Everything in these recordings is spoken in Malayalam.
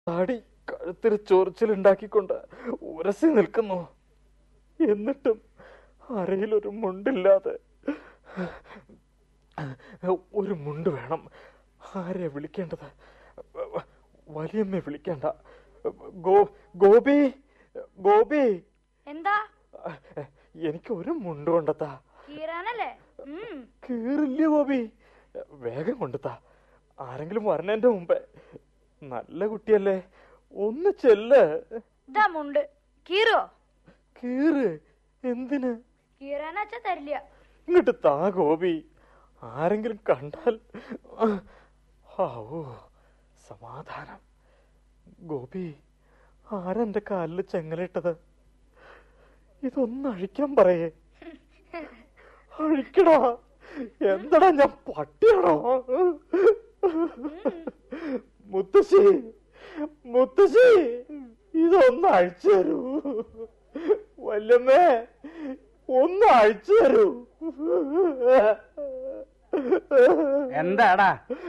താടി കഴുത്തിൽ ചൊറിച്ചിലുണ്ടാക്കിക്കൊണ്ട് ഉരസി നിൽക്കുന്നു എന്നിട്ടും അരയിലൊരു മുണ്ടില്ലാതെ ഒരു മുണ്ട് വേണം ആരെ വിളിക്കേണ്ടത് വലിയമ്മ വിളിക്കേണ്ട ഗോ ഗോപി ഗോപി എന്താ എനിക്ക് ഒരു മുണ്ട് കൊണ്ടെത്താ കീറാനല്ലേ ഉം കീറില്ല ഗോപി വേഗം കൊണ്ടെത്താ ആരെങ്കിലും വരണേന്റെ മുമ്പേ നല്ല കുട്ടിയല്ലേ ഒന്ന് ചെല്ല് ഇതാ മുണ്ട് കീറോ കീറ് എന്തിന് കീറാനച്ച തരില്ല ഇങ്ങോട്ട് താ ഗോപി ആരെങ്കിലും കണ്ടാൽ ഹാവൂ സമാധാനം ഗോപി ആരെന്റെ കാലില് ചെങ്ങലിട്ടത് ഇതൊന്ന് അഴിക്കാൻ പറയേ അഴിക്കടാ എന്തടാ ഞാൻ പട്ടിയാണോ മുത്തശ്ശി മുത്തശ്ശി ഇതൊന്ന് അഴിച്ചു തരൂ വല്ലമ്മേ ഒന്ന് അഴിച്ചു തരൂ എന്താടാ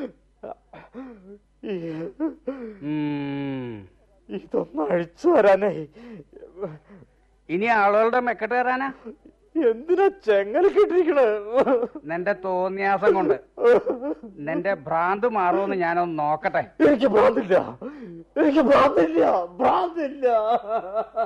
ഈ ഉം. ഇതൊന്ന് അഴിച്ചു തരാനേ ഇനി ആളുകളുടെ മെക്കെട്ട് കയറാനാ എന്തിനാ ചെങ്ങല കിട്ടിരിക്കണേ നിന്റെ തോന്നിയാസം കൊണ്ട് നിന്റെ ഭ്രാന്ത് മാറുമെന്ന് ഞാനൊന്ന് നോക്കട്ടെ എനിക്ക് ഭ്രാന്തില്ല എനിക്ക് ഭ്രാന്തില്ല ഭ്രാന്തില്ല